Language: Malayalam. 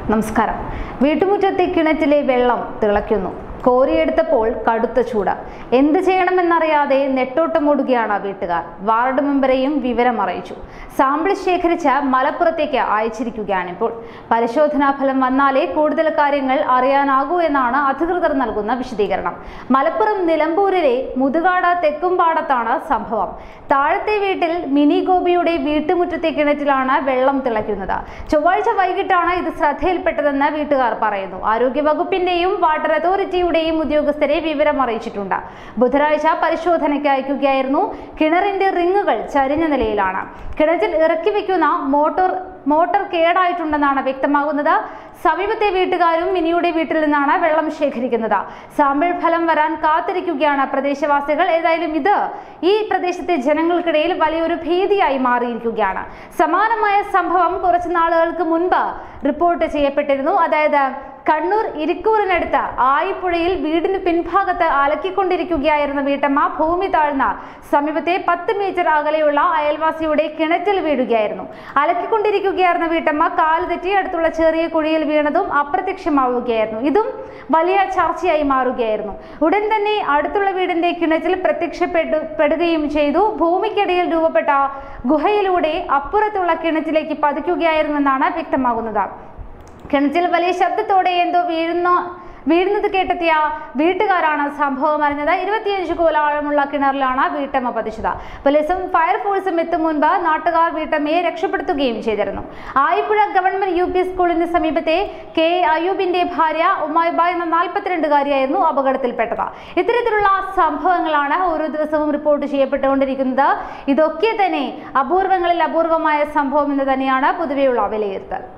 നമസ്കാരം വീട്ടുമുറ്റത്തെ കിണറ്റിലെ വെള്ളം തിളയ്ക്കുന്നു കോരിയെടുത്തപ്പോൾ കടുത്ത ചൂട് എന്ത് ചെയ്യണമെന്നറിയാതെ നെട്ടോട്ടമോടുകയാണ് വീട്ടുകാർ വാർഡ് മെമ്പറെയും വിവരം അറിയിച്ചു സാമ്പിൾ ശേഖരിച്ച് മലപ്പുറത്തേക്ക് അയച്ചിരിക്കുകയാണിപ്പോൾ പരിശോധനാ ഫലം വന്നാലേ കൂടുതൽ കാര്യങ്ങൾ അറിയാനാകൂ എന്നാണ് അധികൃതർ നൽകുന്ന വിശദീകരണം മലപ്പുറം നിലമ്പൂരിലെ മുതുകാട് തെക്കുംപാടത്താണ് സംഭവം താഴത്തെ വീട്ടിൽ മിനി ഗോപിയുടെ വീട്ടുമുറ്റത്തെ കിണറ്റിലാണ് വെള്ളം തിളയ്ക്കുന്നത് ചൊവ്വാഴ്ച വൈകിട്ടാണ് ഇത് ശ്രദ്ധയിൽപ്പെട്ടതെന്ന് വീട്ടുകാർ പറയുന്നു ആരോഗ്യ വകുപ്പിന്റെയും വാട്ടർ അതോറിറ്റിയുടെയും ഉദ്യോഗസ്ഥരെ വിവരം അറിയിച്ചിട്ടുണ്ട് ബുധനാഴ്ച പരിശോധനയ്ക്ക് അയക്കുകയായിരുന്നു കിണറിന്റെ റിങ്ങുകൾ ചരിഞ്ഞ നിലയിലാണ് കിണറ്റിൽ ഇറക്കി വെക്കുന്ന മോട്ടോർ മോട്ടോർ കേടായിട്ടുണ്ടെന്നാണ് വ്യക്തമാകുന്നത് സമീപത്തെ വീട്ടുകാരും മിനിയുടെ വീട്ടിൽ നിന്നാണ് വെള്ളം ശേഖരിക്കുന്നത് സാമ്പിൾ ഫലം വരാൻ കാത്തിരിക്കുകയാണ് പ്രദേശവാസികൾ ഏതായാലും ഇത് ഈ പ്രദേശത്തെ ജനങ്ങൾക്കിടയിൽ വലിയൊരു ഭീതിയായി മാറിയിരിക്കുകയാണ് സമാനമായ സംഭവം കുറച്ച് നാളുകൾക്ക് മുൻപ് റിപ്പോർട്ട് ചെയ്യപ്പെട്ടിരുന്നു അതായത് കണ്ണൂർ ഇരിക്കൂറിനടുത്ത് ആയിപ്പുഴയിൽ വീടിന് പിൻഭാഗത്ത് അലക്കിക്കൊണ്ടിരിക്കുകയായിരുന്ന വീട്ടമ്മ ഭൂമി താഴ്ന്ന സമീപത്തെ പത്ത് മീറ്റർ അകലെയുള്ള അയൽവാസിയുടെ കിണറ്റിൽ വീഴുകയായിരുന്നു അലക്കിക്കൊണ്ടിരിക്കുകയായിരുന്ന വീട്ടമ്മ കാല് തെറ്റി അടുത്തുള്ള ചെറിയ കുഴിയിൽ വീണതും അപ്രത്യക്ഷമാവുകയായിരുന്നു ഇതും വലിയ ചർച്ചയായി മാറുകയായിരുന്നു ഉടൻ തന്നെ അടുത്തുള്ള വീടിന്റെ കിണറ്റിൽ പ്രത്യക്ഷപ്പെട്ടു പെടുകയും ചെയ്തു ഭൂമിക്കടിയിൽ രൂപപ്പെട്ട ഗുഹയിലൂടെ അപ്പുറത്തുള്ള കിണറ്റിലേക്ക് പതിക്കുകയായിരുന്നെന്നാണ് വ്യക്തമാകുന്നത് കിണറ്റിൽ വലിയ ശബ്ദത്തോടെ എന്തോ വീഴുന്ന വീഴുന്നത് കേട്ടെത്തിയ വീട്ടുകാരാണ് സംഭവം അറിഞ്ഞത് ഇരുപത്തിയഞ്ച് കോലാഴമുള്ള കിണറിലാണ് വീട്ടമ്മ പതിച്ചത് പോലീസും ഫയർഫോഴ്സും എത്തും മുൻപ് നാട്ടുകാർ വീട്ടമ്മയെ രക്ഷപ്പെടുത്തുകയും ചെയ്തിരുന്നു ആയിപ്പുഴ ഗവൺമെന്റ് യു പി സ്കൂളിന് സമീപത്തെ കെ അയ്യൂബിന്റെ ഭാര്യ ഉമായിബ എന്ന നാൽപ്പത്തിരണ്ടുകാരിയായിരുന്നു അപകടത്തിൽപ്പെട്ടത് ഇത്തരത്തിലുള്ള സംഭവങ്ങളാണ് ഓരോ ദിവസവും റിപ്പോർട്ട് ചെയ്യപ്പെട്ടുകൊണ്ടിരിക്കുന്നത് ഇതൊക്കെ തന്നെ അപൂർവങ്ങളിൽ അപൂർവമായ സംഭവം എന്ന് തന്നെയാണ് പൊതുവെയുള്ള വിലയിരുത്തൽ